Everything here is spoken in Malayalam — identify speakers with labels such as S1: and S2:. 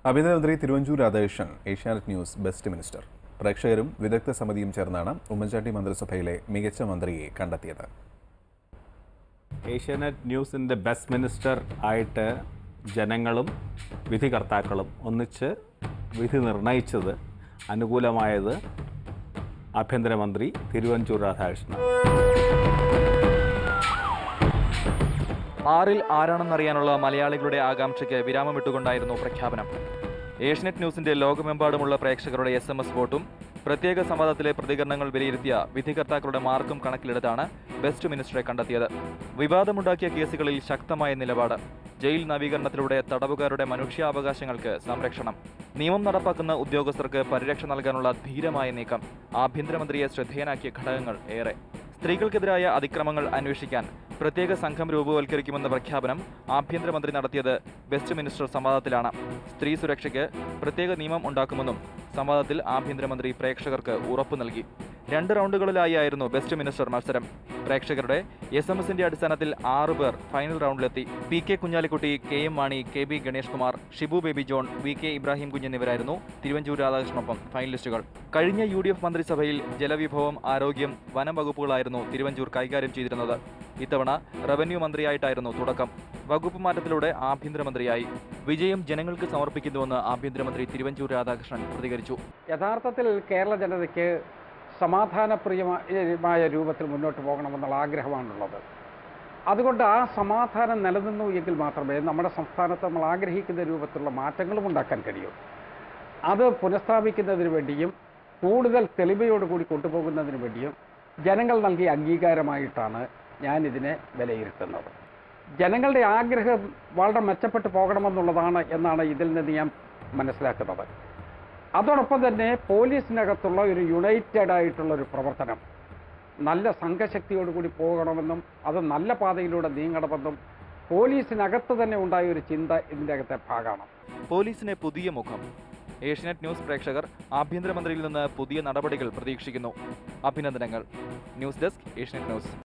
S1: ആഭ്യന്തരമന്ത്രി Thiruvanchoor Radhakrishnan Asianet news best minister പ്രേക്ഷകരും വിദഗ്ധ സമിതിയും ചേർന്നാണ് ഉമ്മൻചാണ്ടി മന്ത്രിസഭയിലെ മികച്ച മന്ത്രിയെ കണ്ടെത്തിയത്
S2: ഏഷ്യാനെറ്റ് ന്യൂസിൻ്റെ ബെസ്റ്റ് മിനിസ്റ്റർ ആയിട്ട് ജനങ്ങളും വിധികർത്താക്കളും ഒന്നിച്ച് വിധി നിർണയിച്ചത് അനുകൂലമായത് ആഭ്യന്തരമന്ത്രി തിരുവഞ്ചൂർ രാധാകൃഷ്ണൻ
S3: ആറിൽ ആരാണെന്നറിയാനുള്ള മലയാളികളുടെ ആകാംക്ഷയ്ക്ക് വിരാമമിട്ടുകൊണ്ടായിരുന്നു പ്രഖ്യാപനം ഏഷ്യനെറ്റ് ന്യൂസിന്റെ ലോകമെമ്പാടുമുള്ള പ്രേക്ഷകരുടെ എസ് എം എസ് വോട്ടും പ്രത്യേക സംവാദത്തിലെ പ്രതികരണങ്ങൾ വിലയിരുത്തിയ വിധികർത്താക്കളുടെ മാർക്കും കണക്കിലെടുത്താണ് ബെസ്റ്റ് മിനിസ്റ്ററെ കണ്ടെത്തിയത് വിവാദമുണ്ടാക്കിയ കേസുകളിൽ ശക്തമായ നിലപാട് ജയിൽ നവീകരണത്തിലൂടെ തടവുകാരുടെ മനുഷ്യാവകാശങ്ങൾക്ക് സംരക്ഷണം നിയമം നടപ്പാക്കുന്ന ഉദ്യോഗസ്ഥർക്ക് പരിരക്ഷ നൽകാനുള്ള ധീരമായ നീക്കം ആഭ്യന്തരമന്ത്രിയെ ശ്രദ്ധേയനാക്കിയ ഘടകങ്ങൾ ഏറെ സ്ത്രീകൾക്കെതിരായ അതിക്രമങ്ങൾ അന്വേഷിക്കാൻ പ്രത്യേക സംഘം രൂപവൽക്കരിക്കുമെന്ന പ്രഖ്യാപനം ആഭ്യന്തരമന്ത്രി നടത്തിയത് ബെസ്റ്റ് മിനിസ്റ്റർ സംവാദത്തിലാണ് സ്ത്രീ സുരക്ഷയ്ക്ക് പ്രത്യേക നിയമം ഉണ്ടാക്കുമെന്നും സംവാദത്തിൽ ആഭ്യന്തരമന്ത്രി പ്രേക്ഷകർക്ക് ഉറപ്പു നൽകി രണ്ട് റൗണ്ടുകളിലായി ആയിരുന്നു ബെസ്റ്റ് മിനിസ്റ്റർ മത്സരം പ്രേക്ഷകരുടെ എസ് എം എസിന്റെ അടിസ്ഥാനത്തിൽ ആറ് പേർ ഫൈനൽ റൗണ്ടിലെത്തി P K Kunhalikutty K M Mani K B Ganesh Kumar Shibu Baby John V K Ibrahim Kunju എന്നിവരായിരുന്നു തിരുവഞ്ചൂർ രാധാകൃഷ്ണനൊപ്പം ഫൈനലിസ്റ്റുകൾ കഴിഞ്ഞ യു ഡി എഫ് മന്ത്രിസഭയിൽ ജലവിഭവം ആരോഗ്യം വനം വകുപ്പുകളായിരുന്നു തിരുവഞ്ചൂർ കൈകാര്യം ചെയ്തിരുന്നത് ഇത്തവണ റവന്യൂ മന്ത്രിയായിട്ടായിരുന്നു തുടക്കം വകുപ്പ് മാറ്റത്തിലൂടെ ആഭ്യന്തരമന്ത്രിയായി വിജയം ജനങ്ങൾക്ക് സമർപ്പിക്കുന്നുവെന്ന് ആഭ്യന്തരമന്ത്രി തിരുവഞ്ചൂർ രാധാകൃഷ്ണൻ പ്രതികരിച്ചു
S4: യഥാർത്ഥത്തിൽ കേരള ജനതയ്ക്ക് സമാധാനപ്രിയമായ രൂപത്തിൽ മുന്നോട്ട് പോകണമെന്നുള്ള ആഗ്രഹമാണുള്ളത് അതുകൊണ്ട് ആ സമാധാനം നിലനിന്നു എങ്കിൽ മാത്രമേ നമ്മുടെ സംസ്ഥാനത്ത് നമ്മൾ ആഗ്രഹിക്കുന്ന രൂപത്തിലുള്ള മാറ്റങ്ങളും ഉണ്ടാക്കാൻ കഴിയൂ അത് പുനഃസ്ഥാപിക്കുന്നതിന് വേണ്ടിയും കൂടുതൽ തെളിമയോടുകൂടി കൊണ്ടുപോകുന്നതിന് വേണ്ടിയും ജനങ്ങൾ നൽകിയ അംഗീകാരമായിട്ടാണ് ഞാൻ ഇതിനെ വിലയിരുത്തുന്നത് ജനങ്ങളുടെ ആഗ്രഹം വളരെ മെച്ചപ്പെട്ടു പോകണമെന്നുള്ളതാണ് എന്നാണ് ഇതിൽ നിന്ന് ഞാൻ മനസ്സിലാക്കുന്നത് അതോടൊപ്പം തന്നെ പോലീസിനകത്തുള്ള ഒരു യുണൈറ്റഡ് ആയിട്ടുള്ള ഒരു പ്രവർത്തനം നല്ല സംഘശക്തിയോടുകൂടി പോകണമെന്നും അത് നല്ല പാതയിലൂടെ നീങ്ങണമെന്നും പോലീസിനകത്ത് തന്നെ ഉണ്ടായ ഒരു ചിന്ത ഇതിൻ്റെ അകത്തെ ഭാഗമാണ്
S3: പോലീസിന് പുതിയ മുഖം ഏഷ്യനെറ്റ് ന്യൂസ് പ്രേക്ഷകർ ആഭ്യന്തരമന്ത്രിയിൽ നിന്ന് പുതിയ നടപടികൾ പ്രതീക്ഷിക്കുന്നു അഭിനന്ദനങ്ങൾ ന്യൂസ് ഡെസ്ക് ഏഷ്യനെറ്റ് ന്യൂസ്